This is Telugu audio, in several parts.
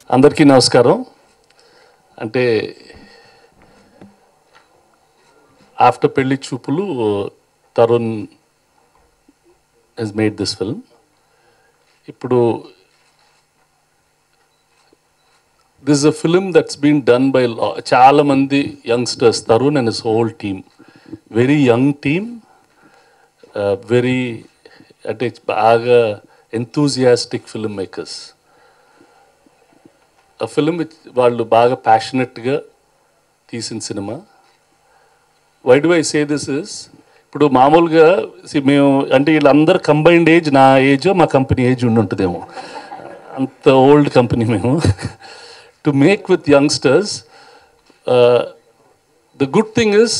అందరికీ నమస్కారం అంటే after Pelli Choopulu Tarun he's made this film ఇప్పుడు this a film that's been done by చాలా మంది youngsters Tarun and his whole team very young team very అంటే బాగా ఎంతూజియాస్టిక్ ఫిల్మ్ మేకర్స్ ఆ ఫిల్మ్ వాళ్ళు బాగా ప్యాషనెట్గా తీసిన సినిమా why do I say this is ఇప్పుడు మామూలుగా see, మేము అంటే వీళ్ళందరూ కంబైన్డ్ ఏజ్ నా ఏజ్ మా కంపెనీ ఏజ్ ఉండి ఉంటుందేమో అంత ఓల్డ్ కంపెనీ మేము to make with youngsters the good thing is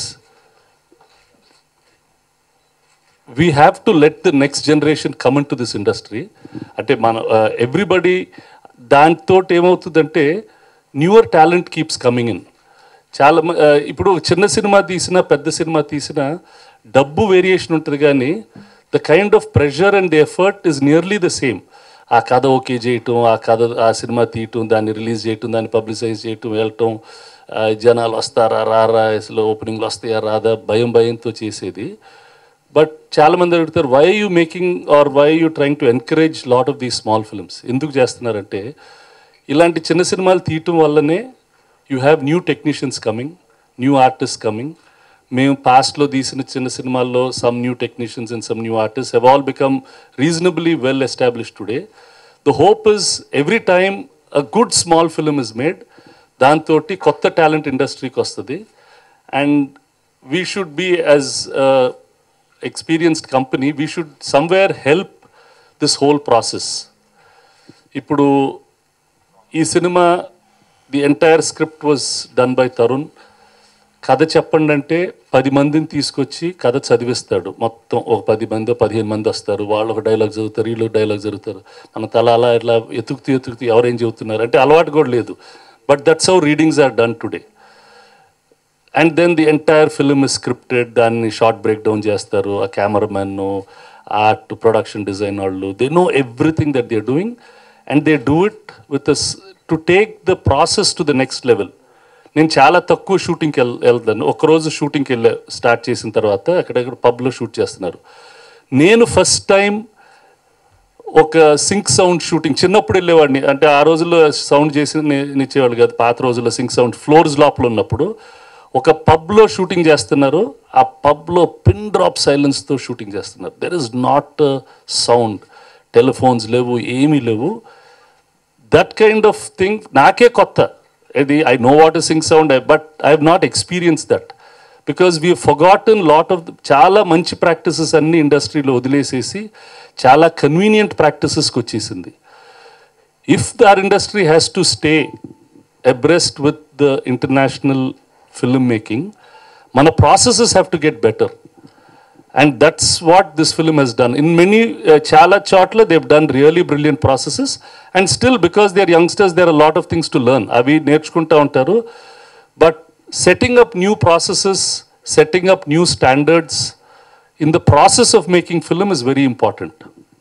we have to let the next generation come into this industry అంటే మన ఎవ్రీబడి దాంతో ఏమవుతుందంటే newer talent keeps coming in చాలా మ- ఆ, ఇప్పుడు చిన్న సినిమా తీసినా పెద్ద సినిమా తీసినా డబ్బు వేరియేషన్ ఉంటుంది కానీ the kind of pressure and the effort is nearly the same ఆ కథ ఓకే చేయటం ఆ కథ ఆ సినిమా తీయటం దాన్ని రిలీజ్ చేయటం దాన్ని పబ్లిసైజ్ చేయటం వెళ్ళటం ఆ, జనాలు వస్తారా రారా అసలు ఓపెనింగ్లు వస్తాయా రాదా భయం భయంతో చేసేది బట్ చాలా మంది అడుగుతారు why you making or why you trying to encourage lot of these small films ఎందుకు చేస్తున్నారంటే ఇలాంటి చిన్న సినిమాలు తీయటం వల్లనే you have new technicians coming new artist coming మేము పాస్ట్లో తీసిన చిన్న సినిమాల్లో some new technicians and some new artist have all become reasonably well establish today the hope is every time a good small film is made దాంతో కొత్త టాలెంట్ ఇండస్ట్రీకి వస్తుంది and we should be as experienced company we should somewhere help this whole process ఇప్పుడు ఈ సినిమా the entire script was done by Tarun కథ చెప్పండి అంటే పది మందిని తీసుకొచ్చి కథ చదివిస్తాడు మొత్తం ఒక పది మంది పదిహేను మంది వస్తారు వాళ్ళు ఒక డైలాగ్ చదువుతారు వీళ్ళు డైలాగ్ చదువుతారు మన తల అలా ఇట్లా ఎతుకుతూ ఎతుకుతూ ఎవరేం చెబుతున్నారు అంటే అలవాటు కూడా లేదు but that's how readings are done today and then the entire film is scripted దాన్ని షార్ట్ బ్రేక్ డౌన్ చేస్తారు ఆ కెమెరామెన్ ఆర్ట్ ప్రొడక్షన్ డిజైన్ వాళ్ళు they know everything that they doing and they do it with to take the process to the next level నేను చాలా తక్కువ షూటింగ్కి వెళ్ వెళ్తాను ఒకరోజు షూటింగ్కి వెళ్ళా స్టార్ట్ చేసిన తర్వాత అక్కడక్కడ పబ్లో షూట్ చేస్తున్నారు నేను ఫస్ట్ టైం ఒక సింక్ సౌండ్ షూటింగ్ చిన్నప్పుడు వెళ్ళేవాడిని అంటే ఆ రోజుల్లో సౌండ్ చేసి నే- నిచ్చేవాళ్ళు కాదు పాత రోజుల్లో సింక్ సౌండ్ ఫ్లోర్స్ లోపల ఉన్నప్పుడు ఒక పబ్లో షూటింగ్ చేస్తున్నారు ఆ పబ్లో పిన్ డ్రాప్ సైలెన్స్తో షూటింగ్ చేస్తున్నారు there is not sound telephones లేవు ఏమీ లేవు దట్ కైండ్ ఆఫ్ థింగ్ నాకే కొత్త ఇది I know what is sync sound but I have not experience that because we forgotten lot of చాలా మంచి ప్రాక్టీసెస్ అన్ని ఇండస్ట్రీలో వదిలేసేసి చాలా కన్వీనియంట్ ప్రాక్టీసెస్కి వచ్చేసింది if their industry has to stay abreast with the international film making మన processes have to get better and that's what this film has done in many చాలా చోట్ల they've done really brilliant processes and still because they are youngsters there are lot of things to learn అవి నేర్చుకుంటూ ఉంటారు but setting up new processes setting up new standards in the process of making film is very important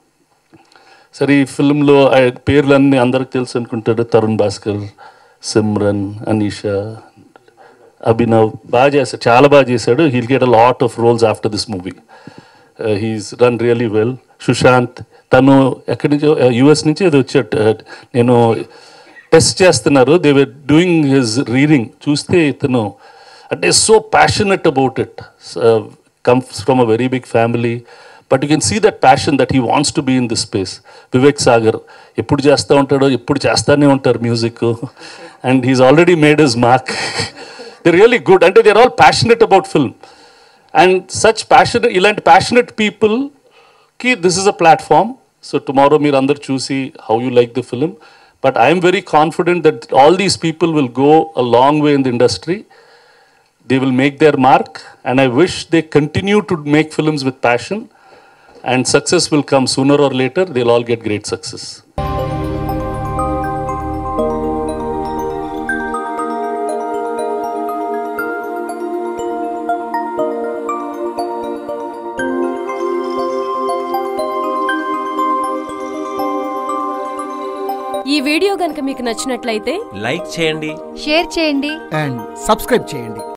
సరే ఈ ఫిల్మ్లో పేర్లన్నీ అందరికి తెలుసు అనుకుంటారు తరుణ్ భాస్కర్ సిమ్రన్ అనీషా అభినవ్ బాగా చేశాడు చాలా బాగా చేశాడు he'll get a lot of roles after this movie he's run really well Sushant తను ఎక్కడి నుంచో యుఎస్ నుంచి ఏదో వచ్చాడు Uh, నేను టెస్ట్ చేస్తున్నారు they were doing his reading చూస్తే ఇతను అంటే so passionate about it comes from a very big family but you can see that passion that he wants to be in this space Vivek Sagar ఎప్పుడు చేస్తూ ఉంటాడో ఎప్పుడు చేస్తానే ఉంటారు music and he's already made his mark they really good అంటే they are all passionate about film and such passionate ఇలాంటి ప్యాషనెట్ పీపుల్కి this is a platform so tomorrow మీరు అందరు చూసి how you like the film but I'm very confident that all these people will go a long way in the industry they will make their mark and i wish they continue to make films with passion and success will come sooner or later they'll all get great success ఈ వీడియో గనుక మీకు నచ్చినట్లయితే లైక్ చేయండి షేర్ చేయండి అండ్ సబ్స్క్రైబ్ చేయండి